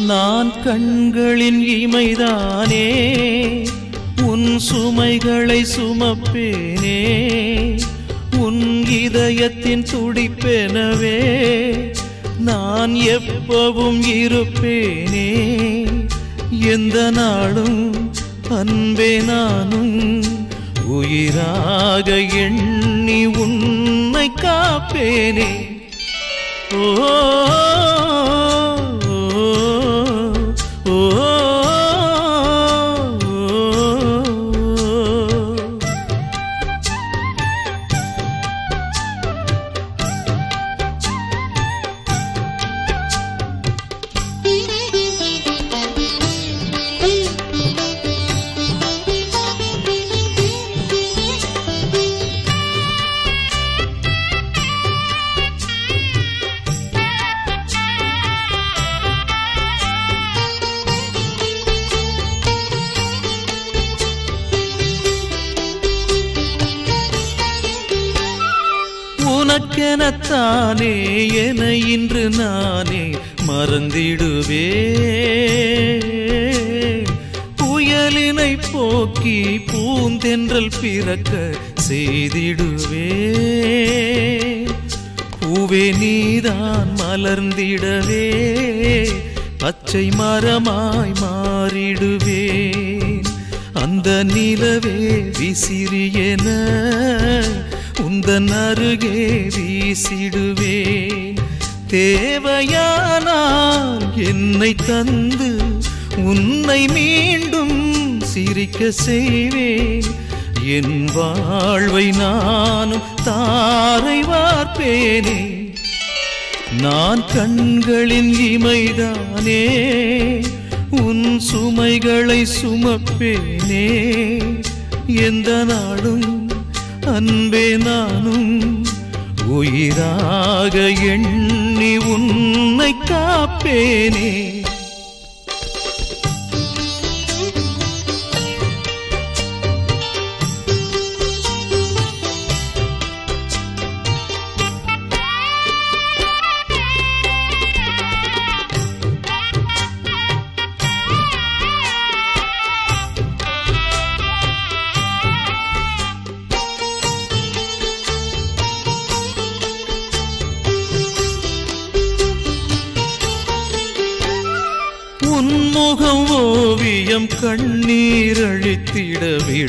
நான் கண்களின் இமைதானே உன் சுமைகளை சுமப்பேனே உன் இதயத்தின் துடிப்பெனவே நான் எப்பவும் இருப்பேனே எந்த நாளும் அன்பே நானும் உயிராக எண்ணி உன்னை காப்பேனே ஓ ஓ, ஓ, ஓ. உனக்கெனத்தானே என இன்று நானே மறந்திடுவே புயலினை போக்கி பூந்தென்றல் பிறக்க செய்திடுவே பூவே நீதான் மலர்ந்திடவே பச்சை மரமாய் மாறிடுவேன் அந்த நிலவே விசிறியென உந்தன் அருகே வீசிடுவேன் தேவையானால் என்னை தந்து உன்னை மீண்டும் சிரிக்க செய்வேன் என் வாழ்வை நானும் தாரை வார்ப்பேனே நான் கண்களின் இமைதானே உன் சுமைகளை சுமப்பேனே எந்த நாளும் அன்பே நானும் உயிராக எண்ணி உன்னை காப்பேனே உன்முகம் ஓவியம் கண்ணீர் அழித்திட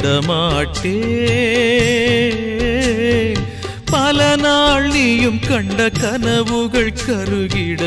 விடமாட்டேன் பல நாள் நீயும் கண்ட கனவுகள் கருகிட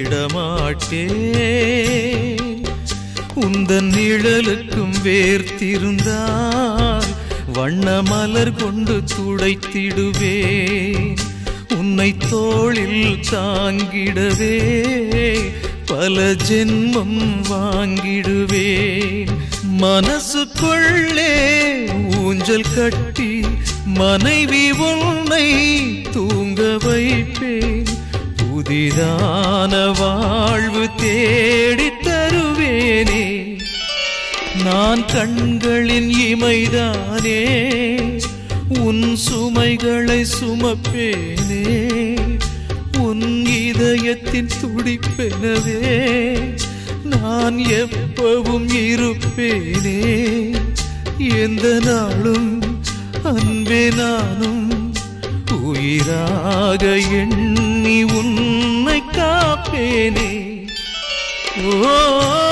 விடமாட்டேன் உந்தன் நிழலுக்கும் வேர்த்திருந்தால் வண்ண மலர் கொண்டு துடைத்திடுவேன் உன்னை தோளில் தாங்கிடவே பல ஜென்மம் வாங்கிடுவேன் மனசுக்குள்ளே ஊஞ்சல் கட்டி மனைவி உன்னை தூங்க வைப்பேன் புதிதான வாழ்வு தேடித் தருவேனே நான் கண்களின் இமைதானே உன் சுமைகளை சுமப்பேனே உன் இதயத்தின் துடிப்பெனவே நான் எப்பவும் இருப்பேனே எந்த நாளும் அன்பே நானும் உயிராக எண்ணி உன்னை காப்பேனே ஓ